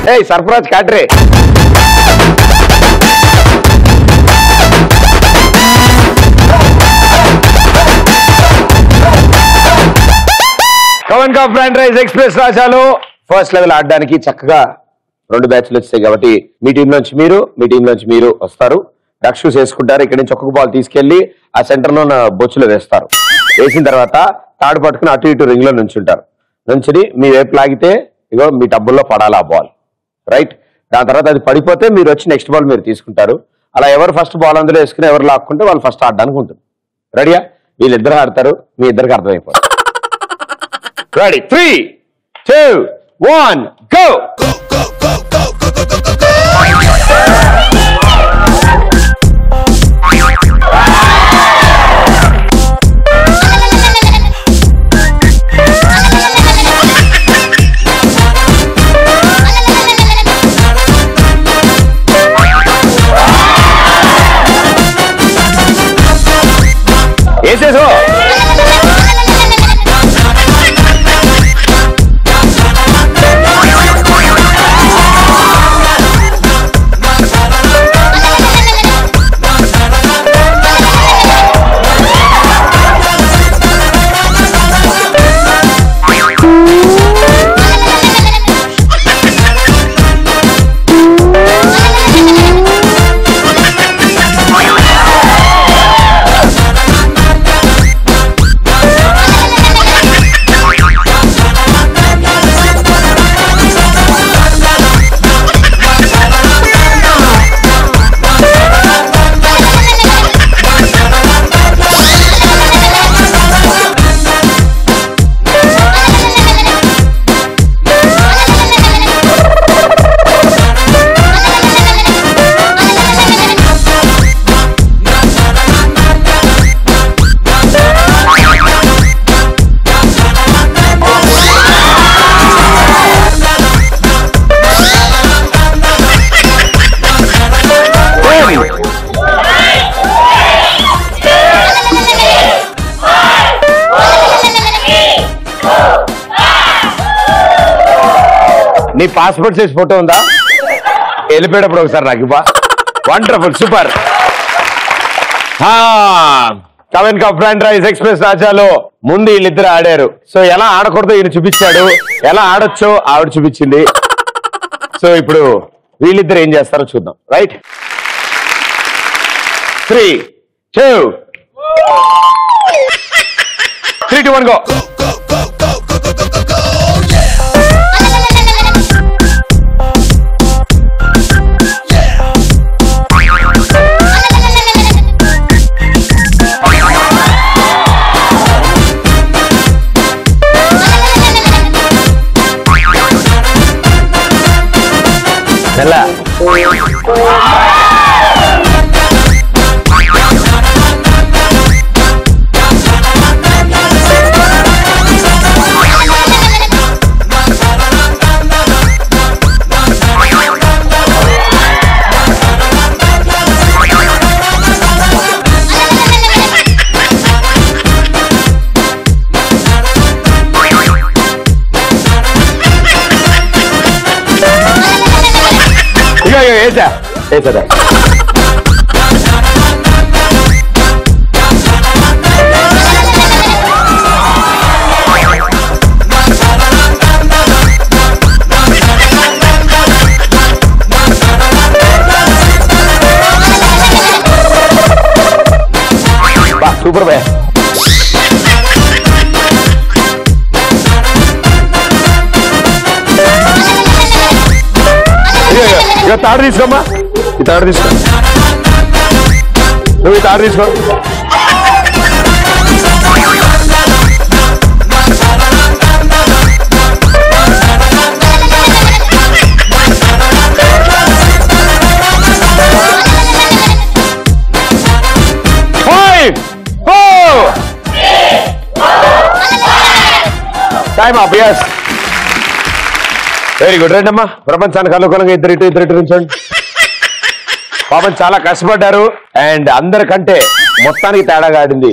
ఏయ్ సర్ఫరాజ్ కాట్రే కవన్ కా ఫ్రాండ్ రైజ్ ఎక్స్ప్రెస్ రాజాలో ఫస్ట్ లెవెల్ ఆడడానికి చక్కగా రెండు బ్యాచ్లు వచ్చాయి కాబట్టి మీ టీం నుంచి మీరు మీ టీం నుంచి మీరు వస్తారు డక్ షూస్ వేసుకుంటారు ఇక్కడ నుంచి ఒక్కొక్క బాల్ తీసుకెళ్లి ఆ సెంటర్ లో ఉన్న బొచ్చులో వేస్తారు వేసిన తర్వాత తాడు పట్టుకుని అటు ఇటు రింగ్ లో నుంచుంటారు నుంచుని మీ వైపు లాగితే ఇగో మీ టబ్బుల్లో పడాలి ఆ బాల్ రైట్ దాని తర్వాత అది పడిపోతే మీరు వచ్చి నెక్స్ట్ బాల్ మీరు తీసుకుంటారు అలా ఎవరు ఫస్ట్ బాల్ అందులో వేసుకుని ఎవరు లాక్కుంటే వాళ్ళు ఫస్ట్ ఆడడానికి ఉంటుంది రెడీయా వీళ్ళిద్దరు ఆడతారు మీ ఇద్దరికి అర్థమైపోతుంది ready three two one go వేసేసో నీ పాస్పోర్ట్ సైజ్ ఫోటో ఉందా వెళ్ళిపోయేటప్పుడు ఒకసారి నాకు ఇవ్వ వండర్ఫుల్ సూపర్ కవెన్ కప్ ఫ్రాండ్ రైస్ ఎక్స్ప్రెస్ రాజాలో ముందు వీళ్ళిద్దరు ఆడారు సో ఎలా ఆడకూడదో ఈయన చూపించాడు ఎలా ఆడొచ్చో ఆవిడ చూపించింది సో ఇప్పుడు వీళ్ళిద్దరు ఏం చేస్తారో చూద్దాం right three two three two one go మెల్ల ఇక ఇక వేసా వేసా బా సూపర్ బే ఇక ఇక, ఇక తాడు తీసుకోమ్మా ఈ తాడు తీసుకో నువ్వు ఈ తాడు తీసుకో Five, four. Time up, yes. Very good రండి అమ్మా ప్రపంచానికి అనుకూలంగా ఇద్దరు ఇటు ఇద్దరు ఇటు నుంచండి పాపం చాలా కష్టపడ్డారు అండ్ అందరికంటే మొత్తానికి తేడాగా ఆడింది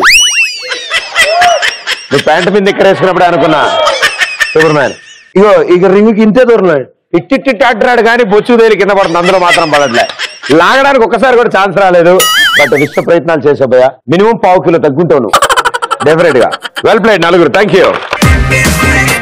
నువ్వు ప్యాంట్ మీద ఇక్కడ వేసుకున్నప్పుడే అనుకున్నా సూపర్ మ్యాన్ ఇగో ఇక రింగ్కి ఇంతే దూరం ఇట్టిట్టి అంటున్నాడు కానీ బొచ్చు తేలి కింద పడుతుంది అందులో మాత్రం పడట్లే లాగడానికి ఒక్కసారి కూడా ఛాన్స్ రాలేదు బట్ విశ్వ ప్రయత్నాలు చేసే భయ మినిమం పావు కిలో తగ్గుంటావు నువ్వు డెఫినెట్ గా వెల్ ప్లేడ్ నలుగురు థ్యాంక్ యూ